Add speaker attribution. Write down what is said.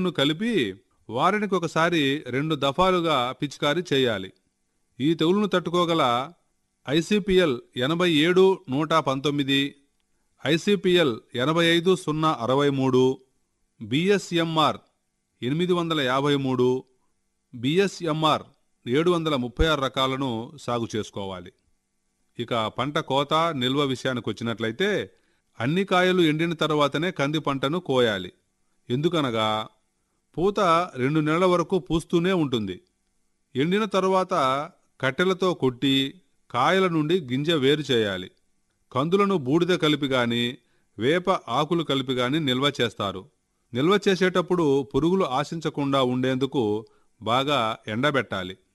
Speaker 1: లిక్విడ్ను కలిపి వారానికి ఒకసారి రెండు దఫాలుగా పిచికారీ చేయాలి ఈ తెగులును తట్టుకోగల ఐసిపిఎల్ ఎనభై ఏడు నూట పంతొమ్మిది ఐసిపిఎల్ ఎనభై ఐదు సున్నా అరవై మూడు బిఎస్ఎంఆర్ ఎనిమిది వందల యాభై మూడు బిఎస్ఎంఆర్ ఏడు వందల ముప్పై ఆరు రకాలను సాగు చేసుకోవాలి ఇక పంట కోత నిల్వ విషయానికి వచ్చినట్లయితే అన్ని కాయలు ఎండిన తర్వాతనే కంది పంటను కోయాలి ఎందుకనగా పూత రెండు నెలల వరకు పూస్తూనే ఉంటుంది ఎండిన తరువాత కట్టెలతో కొట్టి కాయల నుండి గింజ వేరు చేయాలి కందులను బూడిద కలిపి గాని వేప ఆకులు కలిపి గాని నిల్వ చేస్తారు నిల్వ చేసేటప్పుడు పురుగులు ఆశించకుండా ఉండేందుకు బాగా ఎండబెట్టాలి